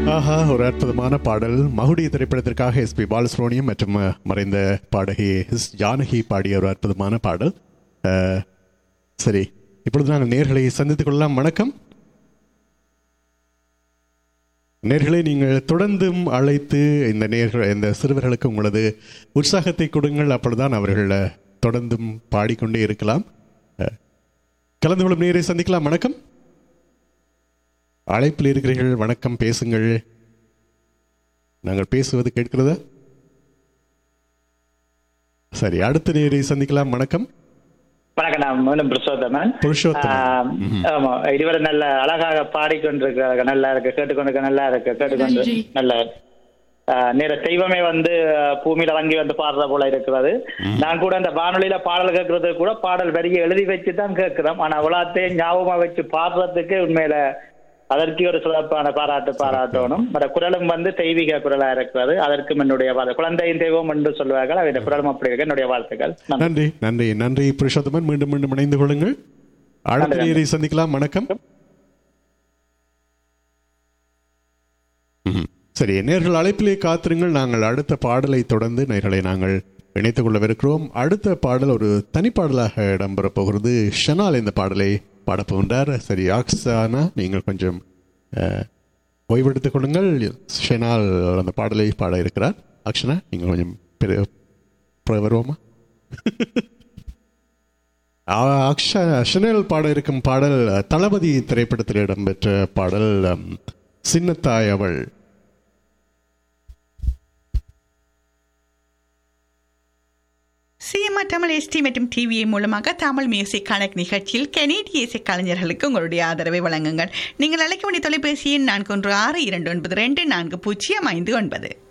ஆஹா ஒரு அற்புதமான பாடல் மகுடி திரைப்படத்திற்காக எஸ் பி பாலசுப்ரமணியம் மற்றும் அஹ், மறைந்த பாடகி எஸ் ஜானகி பாடிய ஒரு அற்புதமான பாடல் அஹ், சரி இப்பொழுது நாங்கள் நேர்களை சந்தித்துக் கொள்ளலாம் வணக்கம் நேர்களை நீங்கள் தொடர்ந்தும் அழைத்து இந்த நேர்கள் இந்த சிறுவர்களுக்கு உங்களது உற்சாகத்தை கொடுங்கள் அப்பொழுதுதான் அவர்கள் அஹ், தொடர்ந்தும் பாடிக்கொண்டே இருக்கலாம் அஹ், கலந்து கொள்ளும் நேரை சந்திக்கலாம் வணக்கம் அழைப்பில் இருக்கிறீர்கள் வணக்கம் பேசுங்கள் நாங்கள் பேசுவது கேட்கிறதா சரி அடுத்த நேரை சந்திக்கலாம் வணக்கம் வணக்கம் நான் மீண்டும் புருஷோத்தமன் புருஷோத்தமன். ஆம், ஆமா இதுவரை நல்ல அழகாக பாடிக்கொண்டிருக்கிறாங்க நல்லா இருக்கு கேட்டுக்கொண்டிருக்க நல்லா இருக்கு கேட்டுக்கொண்டு நன்றி. நல்ல ஆஹ், நேர தெய்வமே வந்து ஆஹ், பூமியில இறங்கி வந்து பாடுற போல இருக்கிறது நான் கூட அந்த வானொலியில பாடல் கேட்கறது கூட பாடல் வரியை எழுதி வச்சு தான் கேட்கிறோம் ஆனா அவ்வளோத்தையும் ஞாபகமா வச்சு பாடுறதுக்கு உண்மையில அதற்கு ஒரு சிறப்பான பாராட்டு பாராட்டணும் மற்ற குரலும் வந்து தெய்வீக குரலா இருக்கிறது அதற்கும் என்னுடைய வாழ்த்து குழந்தையின் தெய்வம் என்று சொல்வார்கள் அவருடைய குரலும் அப்படி இருக்கு என்னுடைய வாழ்த்துக்கள் நன்றி. நன்றி நன்றி நன்றி புருஷோத்தமன் மீண்டும் மீண்டும் இணைந்து கொள்ளுங்கள் அடுத்த நன்றி. நேரை சந்திக்கலாம் வணக்கம் ம்ஹும். சரி நேர்கள் அழைப்பிலே காத்திருங்கள் நாங்கள் அடுத்த பாடலை தொடர்ந்து நேர்களை நாங்கள் இணைத்துக் கொள்ளவிருக்கிறோம் அடுத்த பாடல் ஒரு தனிப்பாடலாக இடம்பெறப் போகிறது ஷனால் இந்த பாடலை பாடப்போகின்றார் சரி ஆக்ஸானா நீங்கள் கொஞ்சம் அஹ், ஓய்வெடுத்துக் கொள்ளுங்கள் ஷெனால் அந்த பாடலை பாட இருக்கிறார் அக்ஷனா நீங்கள் கொஞ்சம் பெரு- அப்புறம் வருவோமா ஆ- அக்ஷ ஷனல் பாட இருக்கும் பாடல் தளபதி திரைப்படத்தில் இடம்பெற்ற பாடல் ம், சின்னத்தாய் அவள் சிஎம்ஆர் தமிழ் எஸ்டி மற்றும் டிவிஏ மூலமாக தமிழ் மியூசிக் கனெக்ட் நிகழ்ச்சியில் கனேடிய இசை கலைஞர்களுக்கு உங்களுடைய ஆதரவை வழங்குங்கள் நீங்கள் அழைக்க வேண்டிய தொலைபேசி எண் நான்கு ஒன்று ஆறு இரண்டு ஒன்பது ரெண்டு நான்கு பூஜ்ஜியம் ஐந்து ஒன்பது